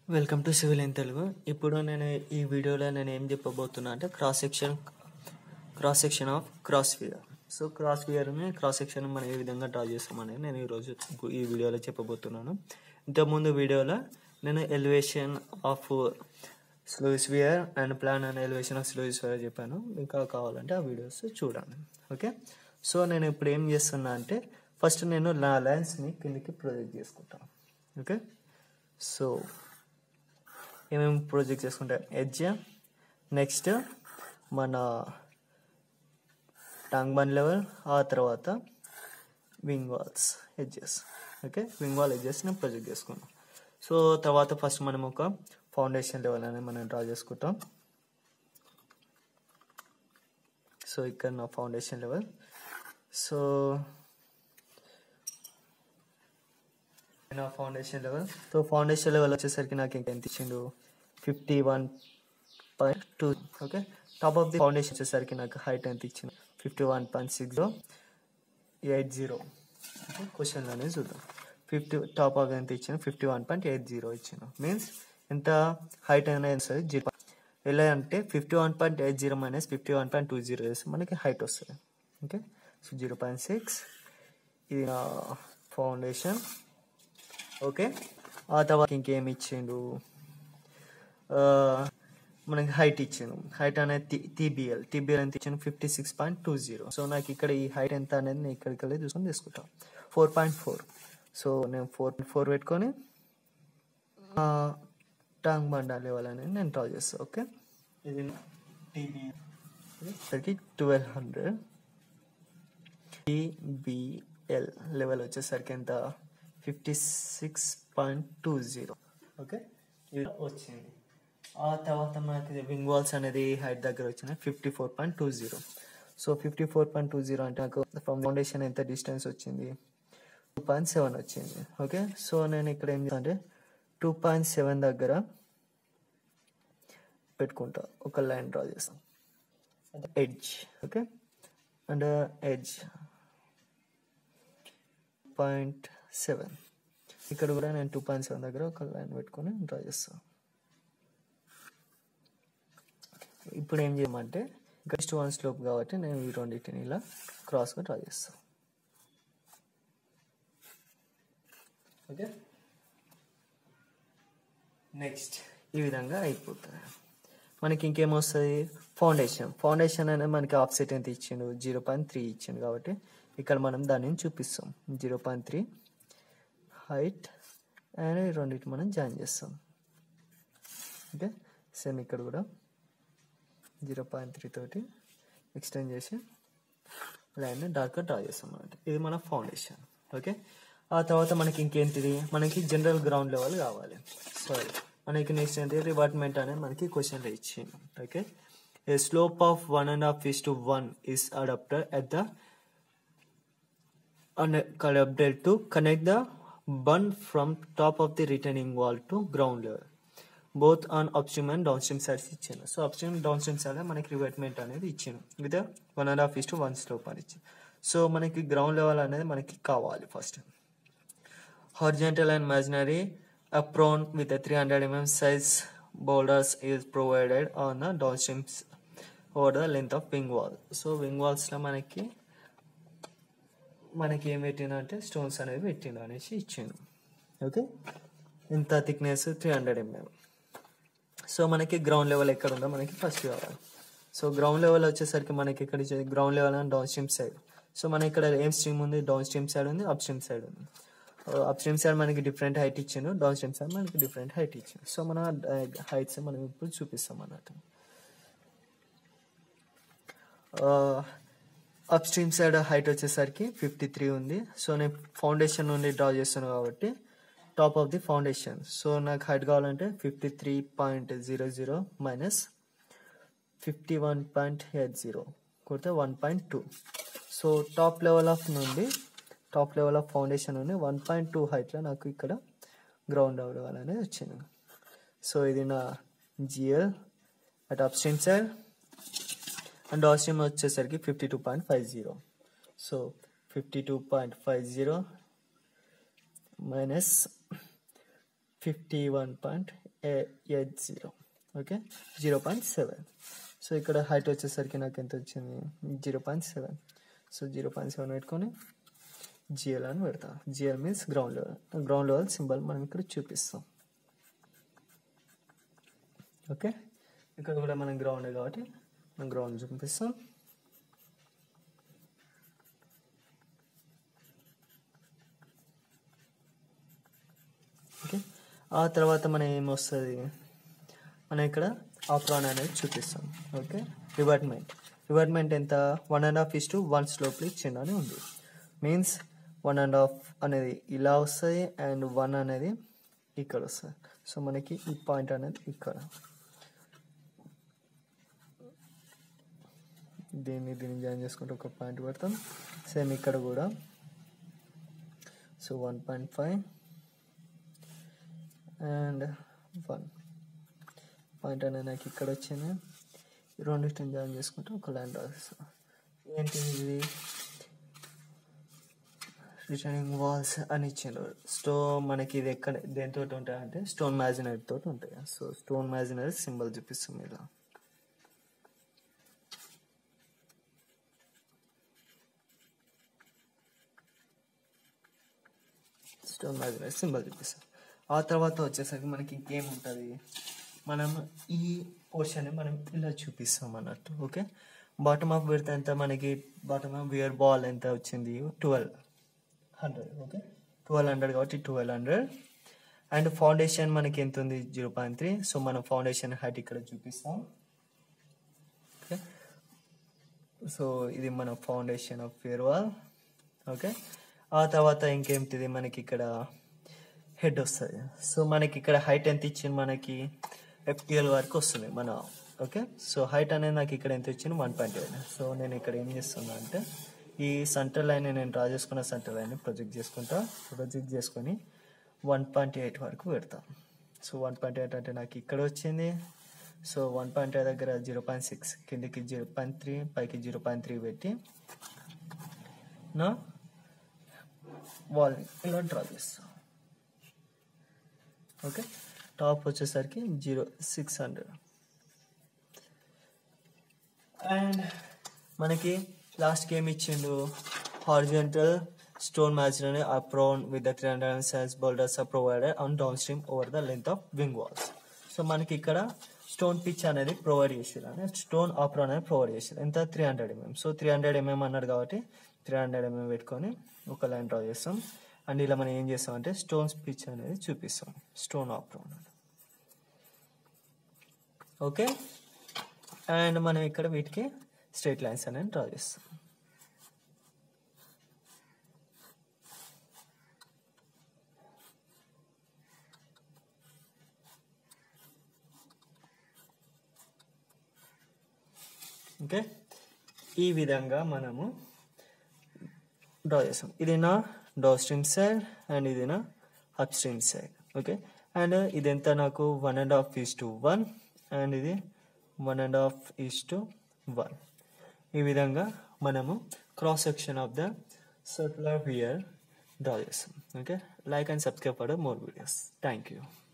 welcome to civil in Telugu ఇప్పుడు నేను ఈ వీడియోలో నేను ఏం చెప్పబోతున్నా అంటే cross section cross section of cross weir so cross వియర్ని క్రాస్ సెక్షన్ మనం ఏ విధంగా డ్రా చేస్తామనేది నేను ఈరోజు ఈ వీడియోలో చెప్పబోతున్నాను ఇంతకుముందు వీడియోలో నేను elevation of sluice weir and plan and elevation of sluice weir చెప్పాను ఇంకా కావాలంటే ఆ వీడియోస్ చూడండి ఓకే సో నేను ఇప్పుడు ఏం చేస్తున్నా అంటే ఫస్ట్ నేను నా లైన్స్ని కిందకి ప్రొజెక్ట్ చేసుకుంటాను ఓకే సో ఏమేమి ప్రొజెక్ట్ చేసుకుంటాం ఎడ్జ్ నెక్స్ట్ మన టాంగ్ బన్ లెవెల్ ఆ తర్వాత wing walls edges okay wing wall edges నేను ప్రొజెక్ట్ చేసుకున్నాం సో తర్వాత ఫస్ట్ మనం ఒక ఫౌండేషన్ లెవెల్ అనేది మనం డ్రా చేసుకుంటాం సో ఇక్కడ నా ఫౌండేషన్ లెవెల్ సో నా foundation level so foundation level వచ్చేసరికి నాకు ఇంకా ఎంత ఇచ్చిండు fifty one point two okay top of the foundation వచ్చేసరికి నాకు హైట్ ఎంత ఇచ్చింది fifty one point six eight zero okay question అనేది చూద్దాం ఫిఫ్టీ టాప్ ఆఫ్ ఎంత ఇచ్చిన fifty one point eight zero ఇచ్చిన మీన్స్ ఎంత హైట్ అనేది వస్తుంది జీరో ఎలా అంటే fifty one point eight zero minus fifty one point two zero వేస్తే మనకి హైట్ వస్తుంది okay so zero point six ఇది నా ఫౌండేషన్ ఓకే ఆ తర్వాత ఇంకేం ఇచ్చిండు ఆ, మనకి హైట్ ఇచ్చిండు హైట్ అనేది టీబీఎల్ టీబీఎల్ ఎంత ఇచ్చిండు fifty six point two zero so నాకు ఇక్కడ ఈ హైట్ ఎంత అనేది నేను ఇక్కడికి వెళ్ళి చూసుకొని తీసుకుంటాను ఫోర్ పాయింట్ ఫోర్ సో నేను ఫోర్ ఫోర్ పెట్టుకొని టాంగ్ బండా లెవెల్ అనేది నేను డ్రా చేస్తాను ఓకే ఇది TBL twelve hundred TBL level వచ్చేసరికి ఎంత fifty six point two zero okay ఇది వచ్చింది ఆ తర్వాత మనకి వింగ్ వాల్స్ అనేది హైట్ దగ్గర వచ్చిన fifty four point two zero so fifty four point two zero అంటే నాకు ఫ్రమ్ ఫౌండేషన్ ఎంత డిస్టెన్స్ వచ్చింది టూ పాయింట్ సెవెన్ వచ్చింది ఓకే సో నేను ఇక్కడ ఏం అంటే టూ పాయింట్ సెవెన్ దగ్గర పెట్టుకుంటా ఒక లైన్ డ్రా చేస్తాం edge okay and edge point seven ఇక్కడ కూడా నేను టూ పాయింట్ సెవెన్ దగ్గర ఒక లైన్ పెట్టుకొని డ్రా చేస్తాను ఇప్పుడు ఏం చేయమంటే గస్ట్ వన్ స్లోప్ కాబట్టి నేను ఈ రెండింటిని ఇలా క్రాస్గా డ్రా చేస్తాను ఓకే నెక్స్ట్ ఈ విధంగా అయిపోతుంది మనకి ఇంకేమొస్తుంది ఫౌండేషన్ ఫౌండేషన్ అనేది మనకి ఆఫ్సెట్ ఎంత ఇచ్చిండు జీరో పాయింట్ త్రీ ఇచ్చిండు కాబట్టి ఇక్కడ మనం దానిని చూపిస్తాం zero point three height and ఈ రెండింటి మనం జాయిన్ చేస్తాం ఓకే సేమ్ ఇక్కడ కూడా జీరో పాయింట్ త్రీ తోటి ఎక్స్టెండ్ చేసి లైన్ డార్క్గా డ్రా చేస్తాం అన్నమాట ఇది మన ఫౌండేషన్ ఓకే ఆ తర్వాత మనకి ఇంకేంటిది మనకి జనరల్ గ్రౌండ్ లెవెల్ కావాలి సారీ మనకి నెక్స్ట్ ఏంటి రివార్ట్మెంట్ అనేది మనకి క్వశ్చన్లో ఇచ్చింది okay a slope of one and half is to one is adopted at the adapted to connect the bund from top of the retaining wall to ground level both on upstream and downstream sides ఇచ్చాను so upstream downstream side మనకి revetment అనేది ఇచ్చాను with one and half is to one slope అని ఇచ్చాను so మనకి ground level అనేది మనకి కావాలి first horizontal and imaginary apron with a 300 mm size boulders is provided on the downstreams over the length of wing wall so wing walls లో మనకి మనకి ఏం పెట్టిండు అంటే స్టోన్స్ అనేవి పెట్టిండు అనేసి ఇచ్చిండు ఓకే ఇంత thickness three hundred mm so మనకి గ్రౌండ్ లెవెల్ ఎక్కడ ఉందో మనకి ఫస్ట్ కావాలి సో గ్రౌండ్ లెవెల్ వచ్చేసరికి మనకి ఇక్కడ ground level and downstream side so మన ఇక్కడ ఏం స్ట్రీమ్ ఉంది డౌన్ స్ట్రీమ్ సైడ్ ఉంది అప్ స్ట్రీమ్ సైడ్ ఉంది అప్ స్ట్రీమ్ సైడ్ మనకి డిఫరెంట్ హైట్ ఇచ్చిండు డౌన్ స్ట్రీమ్ సైడ్ మనకి డిఫరెంట్ హైట్ ఇచ్చిండు సో మన హైట్స్ మనం ఇప్పుడు చూపిస్తాం అన్నట్టు అప్ స్ట్రీమ్ సైడ్ హైట్ వచ్చేసరికి ఫిఫ్టీ త్రీ ఉంది సో నేను ఫౌండేషన్ నుండి డ్రా చేస్తున్నాను కాబట్టి top of the foundation so నాకు హైట్ కావాలంటే fifty three point zero zero minus fifty one point eight zero కొడితే one point two so top level of నుండి టాప్ లెవెల్ ఆఫ్ ఫౌండేషన్ నుండి one point two హైట్లో నాకు ఇక్కడ ground level అనేది వచ్చింది సో ఇది నా GL at upstream side and down వచ్చేసరికి fifty two point five zero so fifty two point five zero minus fifty one point eight zero okay zero point seven so ఇక్కడ height వచ్చేసరికి నాకు ఎంత వచ్చింది zero point seven so zero point seven పెట్టుకొని GL అని పెడతా GL means ground level ground level symbol మనం ఇక్కడ చూపిస్తాం ఓకే ఇక్కడ కూడా మనం గ్రౌండ్ కాబట్టి మనం గ్రౌండ్ చూపిస్తాం ఓకే ఆ తర్వాత మనం ఏమొస్తుంది మనం ఇక్కడ ఆప్రాన్ అనేది చూపిస్తాం ఓకే రివర్ట్మెంట్ రివర్ట్మెంట్ ఎంత one and half is to one స్లోప్లీ ఇచ్చిండు అని ఉంది మీన్స్ వన్ అండ్ హాఫ్ అనేది ఇలా వస్తుంది అండ్ వన్ అనేది ఇక్కడ వస్తుంది సో మనకి ఈ పాయింట్ అనేది ఇక్కడ దీన్ని దీన్ని జాయిన్ చేసుకుంటే ఒక పాయింట్ పెడతాం సేమ్ ఇక్కడ కూడా so one point five and one point అనేది నాకు ఇక్కడ వచ్చింది ఈ రెండింటిని జాయిన్ చేసుకుంటే ఒక లైన్ రాస్తాను ఏంటి ఇది రిటర్నింగ్ వాల్స్ అని ఇచ్చిండ్రు స్టోన్ మనకి ఇది ఎక్కడ దేంతో ఉంటాయి అంటే స్టోన్ మ్యాజినరీ తోటి ఉంటాయి సో స్టోన్ మ్యాజినరీ సింబల్ చూపిస్తుంది ఇలా స్టోన్ మ్యాజినరీ సింబల్ చూపిస్తాం ఆ తర్వాత వచ్చేసరికి మనకి ఇంకేం ఉంటుంది మనం ఈ పోర్షన్ మనం ఇలా చూపిస్తాం అన్నట్టు ఓకే బాటమ్ ఆఫ్ పెడితే ఎంత మనకి బాటమ్ ఆఫ్ వియర్ బాల్ ఎంత వచ్చింది twelve hundred okay twelve hundred కాబట్టి ట్వెల్వ్ హండ్రెడ్ అండ్ ఫౌండేషన్ మనకి ఎంత ఉంది జీరో పాయింట్ త్రీ సో మనం ఫౌండేషన్ హైట్ ఇక్కడ చూపిస్తాం ఓకే సో ఇది మన foundation of weir wall okay ఆ తర్వాత ఇంకేంటిది మనకి ఇక్కడ హెడ్ వస్తుంది సో మనకి ఇక్కడ హైట్ ఎంత ఇచ్చింది మనకి ఎఫ్టిఎల్ వరకు వస్తుంది మన ఓకే సో హైట్ అనేది నాకు ఇక్కడ ఎంత ఇచ్చింది వన్ పాయింట్ ఎయిట్ సో నేను ఇక్కడ ఏం చేస్తున్నా అంటే ఈ సెంటర్ లైన్ నేను డ్రా చేసుకున్న సెంటర్ లైన్ ప్రొజెక్ట్ చేసుకుంటా ప్రొజెక్ట్ చేసుకొని వన్ పాయింట్ ఎయిట్ వరకు పెడతా సో వన్ పాయింట్ ఎయిట్ అంటే నాకు ఇక్కడ వచ్చింది సో వన్ పాయింట్ ఎయిట్ దగ్గర జీరో పాయింట్ సిక్స్ కిందకి జీరో పాయింట్ త్రీ పైకి జీరో పాయింట్ త్రీ పెట్టి నా వాల్ ఇలా డ్రా చేస్తాం ఓకే టాప్ వచ్చేసరికి జీరో సిక్స్ హండ్రెడ్ అండ్ మనకి లాస్ట్కి ఏమి ఇచ్చిండు హార్జెంటల్ స్టోన్ మ్యాచ్ని apron with the three hundred size boulders are provided on downstream over the length of wing walls so మనకి ఇక్కడ స్టోన్ పిచ్ అనేది ప్రొవైడ్ చేసారు అంటే స్టోన్ ఆప్రాన్ అనేది ప్రొవైడ్ చేసారు ఎంత three hundred mm so three hundred mm అన్నాడు కాబట్టి త్రీ హండ్రెడ్ ఎంఎం పెట్టుకొని ఒక లైన్ డ్రా చేస్తాం అండ్ ఇలా మనం ఏం చేస్తాం అంటే స్టోన్స్ పిచ్ అనేది చూపిస్తాం స్టోన్ ఆప్రాన్ ఓకే అండ్ మనం ఇక్కడ వీటికి స్ట్రైట్ లైన్స్ అనేది డ్రా చేస్తాం ఓకే ఈ విధంగా మనము డ్రా చేస్తాం ఇది నా డౌన్ స్ట్రీమ్ సైడ్ అండ్ ఇది నా upstream side okay and ఇది ఎంత నాకు one and half is two one and ఇది one and half is two one ఈ విధంగా మనము cross section of the circular weir draw చేస్తాం okay like and subscribe for more videos thank you